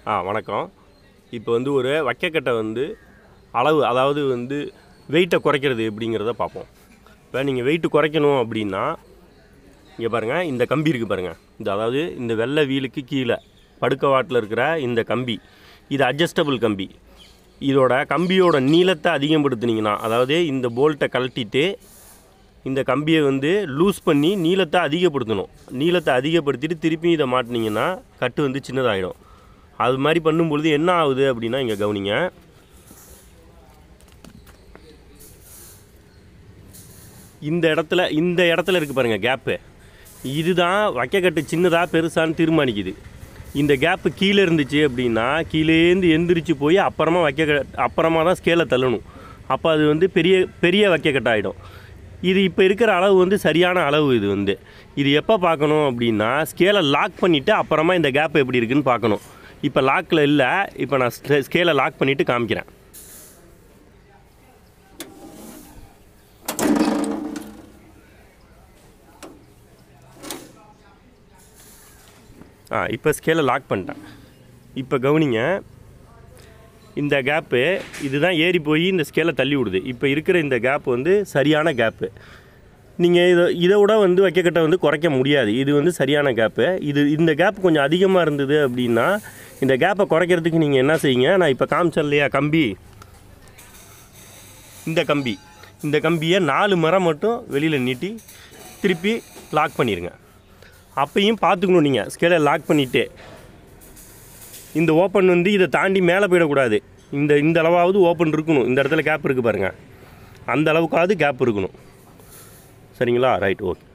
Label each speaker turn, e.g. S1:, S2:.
S1: ஆ வணக்கம் இப்போ வந்து ஒரு வைக்கக்கட்டை வந்து அளவு அதாவது வந்து வெயிட்டை குறைக்கிறது எப்படிங்கிறத பார்ப்போம் இப்போ நீங்கள் வெயிட்டு குறைக்கணும் அப்படின்னா இங்கே பாருங்கள் இந்த கம்பி இருக்குது பாருங்கள் இந்த அதாவது இந்த வெள்ளை வீலுக்கு கீழே படுக்க வாட்டில் இருக்கிற இந்த கம்பி இது அட்ஜஸ்டபிள் கம்பி இதோட கம்பியோட நீளத்தை அதிகப்படுத்துனீங்கன்னா அதாவது இந்த போல்ட்டை கழட்டிட்டு இந்த கம்பியை வந்து லூஸ் பண்ணி நீளத்தை அதிகப்படுத்தணும் நீளத்தை அதிகப்படுத்திட்டு திருப்பி இதை மாட்டினீங்கன்னா கட்டு வந்து சின்னதாகிடும் அது மாதிரி பண்ணும்பொழுது என்ன ஆகுது அப்படின்னா இங்கே கவனிங்க இந்த இடத்துல இந்த இடத்துல இருக்குது பாருங்கள் கேப்பு இதுதான் வைக்கக்கட்டு சின்னதாக பெருசான்னு தீர்மானிக்குது இந்த கேப்பு கீழே இருந்துச்சு அப்படின்னா கீழேந்து எந்திரிச்சு போய் அப்புறமா வைக்க அப்புறமா தான் ஸ்கேலை தள்ளணும் அப்போ அது வந்து பெரிய பெரிய வைக்கக்கட்டாயிடும் இது இப்போ இருக்கிற அளவு வந்து சரியான அளவு இது வந்து இது எப்போ பார்க்கணும் அப்படின்னா ஸ்கேலை லாக் பண்ணிவிட்டு அப்புறமா இந்த கேப் எப்படி இருக்குன்னு பார்க்கணும் இப்போ லாக்கில் இல்லை இப்போ நான் ஸ்கேலை லாக் பண்ணிவிட்டு காமிக்கிறேன் ஆ இப்போ ஸ்கேலை லாக் பண்ணிட்டேன் இப்போ கவனிங்க இந்த கேப்பு இதுதான் ஏறி போய் இந்த ஸ்கேலை தள்ளி விடுது இப்போ இருக்கிற இந்த கேப் வந்து சரியான கேப்பு நீங்கள் இதை இதை விட வந்து வைக்கக்கட்டை வந்து குறைக்க முடியாது இது வந்து சரியான கேப்பு இது இந்த கேப் கொஞ்சம் அதிகமாக இருந்தது அப்படின்னா இந்த கேப்பை குறைக்கிறதுக்கு நீங்கள் என்ன செய்யுங்க நான் இப்போ காமிச்சேன் இல்லையா கம்பி இந்த கம்பி இந்த கம்பியை நாலு மரம் மட்டும் வெளியில் நீட்டி திருப்பி லாக் பண்ணிடுங்க அப்பையும் பார்த்துக்கணும் நீங்கள் ஸ்கேலை லாக் பண்ணிவிட்டு இந்த ஓப்பன் வந்து இதை தாண்டி மேலே போயிடக்கூடாது இந்த இந்த அளவாவது ஓப்பன் இருக்கணும் இந்த இடத்துல கேப் இருக்குது பாருங்கள் அந்த அளவுக்காவது கேப் இருக்கணும் சரிங்களா ரைட் ஓகே